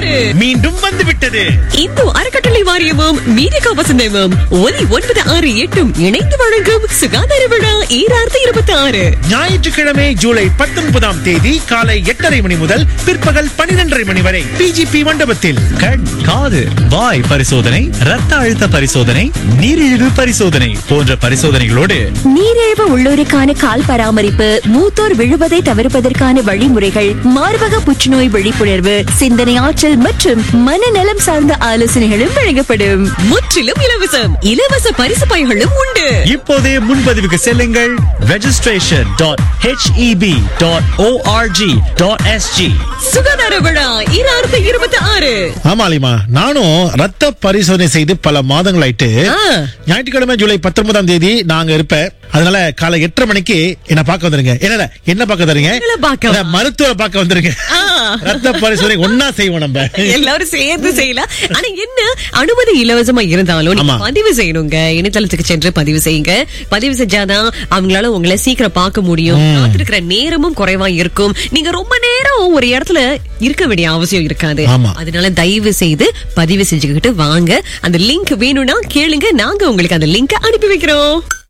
ஆறு மீண்டும் வந்துவிட்டது இந்து அறக்கட்டளை வாரியமும் மீடிகா வசந்தமும் ஒலி ஒன்பது ஆறு எட்டும் இணைந்து வழங்கும் சுகாதார விழா ஈராயிரத்தி இருபத்தி ஆறு ஞாயிற்றுக்கிழமை ஜூலை பத்தொன்பதாம் தேதி காலை எட்டரை மணி முதல் பிற்பகல் பனிரெண்டரை மணி வரை பிஜிபி மண்டபத்தில் கண் காது வாய் பரிசோதனை ரத்த அழுத்த பரிசோதனை நீரிழிவு பரிசோதனை போன்ற பரிசோதனைகளோடு நீரிழிவு உள்ளோருக்கான கால் பராமரிப்பு மூத்தோர் விழுவதை தவிர்ப்பதற்கான வழிமுறைகள் மார்பக புற்றுநோய் விழிப்புணர்வு சிந்தனை ஆற்றல் மற்றும் மனநலம் சார்ந்த ஆலோசனைகளும் வழங்கப்படும் முற்றிலும் இலவசம் இலவச பரிசு பைகளும் உண்டு இப்போதே முன்பதிவுக்கு செல்லுங்கள் registration dot H E P dot O R G dot S G சுகாதார விழா ஈராயிரத்தி இருபத்தி ஆறு ஆமாலிமா நானும் ரத்த பரிசோதனை செய்து பல மாதங்கள் ஆயிட்டு ஆ. ஞாயிற்றுக்கிழமை ஜூலை பத்தொன்பதாம் தேதி நாங்க இருப்பேன் அதனால காலை எட்டரை மணிக்கு என்ன பார்க்க வந்துருங்க என்ன என்ன பார்க்க தரீங்க எங்களை பார்க்க வா. மருத்துவரை பார்க்க வந்துருங்க ஆ. ரத்த பரிசோதனை ஒன்னா செய்வோம் நம்ம எல்லாரும் சேர்ந்து செய்யலாம் ஆனா என்ன அனுமதி இலவசமா இருந்தாலும் நீங்க ஆமா. பதிவு செய்யணுங்க இணையதளத்துக்கு சென்று பதிவு செய்யுங்க பதிவு செஞ்சாதான் அவங்களால உங்களை சீக்கிரம் பார்க்க முடியும் காத்திருக்கிற நேரமும் குறைவா இருக்கும் நீங்க ரொம்ப நேரம் ஒரு இடத்துல இருக்க வேண்டிய அவசியம் இருக்காது ஆமா. அதனால தயவு செய்து பதிவு செஞ்சுக்கிட்டு வாங்க அந்த லிங்க் வேணும்னா கேளுங்க நாங்க உங்களுக்கு அந்த லிங்க் அனுப்பி வைக்கிறோம்